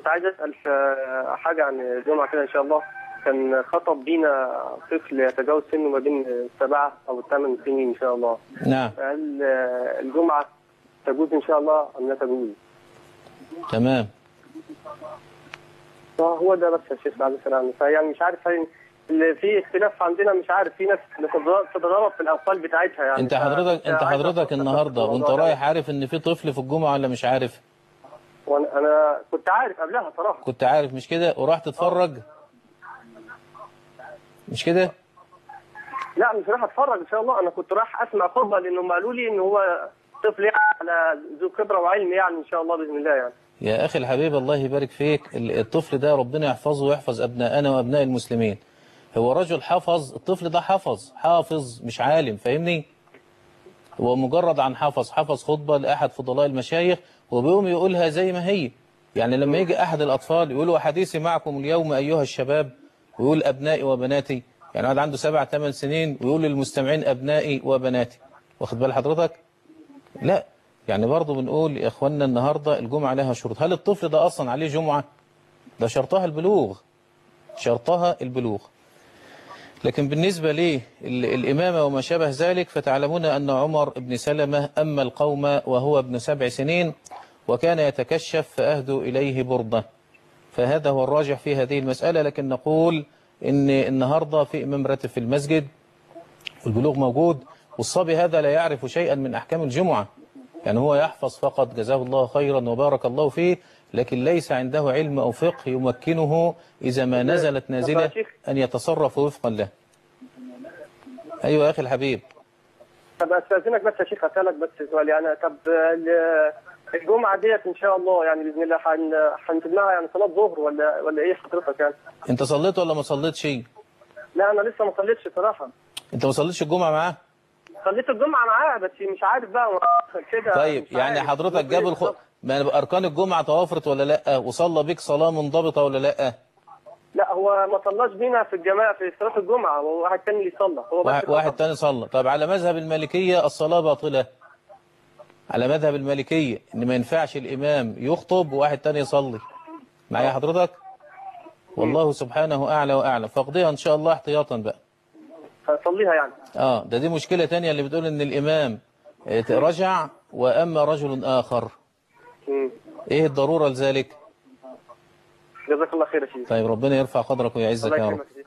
كنت عايز اسال في حاجه عن الجمعه كده ان شاء الله كان خطب بينا طفل يتجاوز سنه ما بين السبعه او الثمان سنين ان شاء الله نعم هل الجمعه تجوز ان شاء الله ام لا تجوز؟ تمام هو ده بس يا شيخ بعد السلام فيعني مش عارف هل اللي في اختلاف عندنا مش عارف في ناس بتتضرب بتتضرب في الاوصال بتاعتها يعني انت ف- حضرتك انت عايز حضرتك أفكر النهارده في وانت الموضوع ده. رايح عارف ان في طفل في الجمعه ولا مش عارف وانا انا كنت عارف قبلها صراحه كنت عارف مش كده وراح تتفرج مش كده لا مش رايح اتفرج ان شاء الله انا كنت رايح اسمع خطبه لانهم قالوا لي ان هو طفل يعني على ذو خبره وعلم يعني ان شاء الله باذن الله يعني يا أخي الحبيب الله يبارك فيك ال- الطفل ده ربنا يحفظه ويحفظ أبناءنا وأبناء المسلمين هو رجل حفظ الطفل ده حفظ حافظ مش عالم فاهمني هو مجرد عن حفظ حفظ خطبة لأحد فضلاء المشايخ وبيقوم يقولها زي ما هي يعني لما يجي أحد الأطفال يقول حديثي معكم اليوم أيها الشباب ويقول أبنائي وبناتي يعني واحد عنده سبع ثمان سنين ويقول للمستمعين أبنائي وبناتي واخد بال حضرتك لا يعني برضه بنقول يا اخوانا النهارده الجمعه لها شروط هل الطفل ده اصلا عليه جمعه ده شرطها البلوغ شرطها البلوغ لكن بالنسبة لي الإمامة وما شابه ذلك فتعلمون أن عمر بن سلمة أما القوم وهو ابن سبع سنين وكان يتكشف فأهدوا إليه بردة فهذا هو الراجح في هذه المسألة لكن نقول إن النهاردة في إمام راتب في المسجد والبلوغ موجود والصبي هذا لا يعرف شيئا من أحكام الجمعة يعني هو يحفظ فقط جزاه الله خيرا وبارك الله فيه لكن ليس عنده علم أو فقه يمكنه إذا ما نزلت نازلة أن يتصرف وفقا له أيوة يا أخي الحبيب طب استاذنك بس يا شيخ اسالك بس سؤال يعني طب ال- الجمعه ديت ان شاء الله يعني باذن الله هن- هنتبناها يعني صلاه ظهر ولا ولا ايه حضرتك يعني؟ أنت صليت ولا ما صليتش لا انا لسه ما صليتش صراحه أنت ما صليتش الجمعة معاه صليت الجمعه معاه بس مش عارف بقى كده طيب مش يعني عارف. حضرتك جاب الخ... ما أركان الجمعة توافرت ولا لا وصلى بك صلاة منضبطة ولا لا لا هو ما صلاش بينا في الجماعه في صلاه الجمعه هو واحد تاني اللي صلى هو بس واحد, واحد تاني صلى طب على مذهب المالكية الصلاة باطلة على مذهب المالكية ان ما ينفعش الامام يخطب وواحد تاني يصلي معايا حضرتك والله سبحانه اعلى واعلم فاقضيها ان شاء الله احتياطا بقى هصليها يعني اه ده دي مشكلة تانية اللي بتقول ان الامام اه، رجع واما رجل اخر مم. ايه الضرورة لذلك جزاك الله خير يا شيخ طيب ربنا يرفع قدرك ويعزك الله يا رب يكرمك يا شيخ.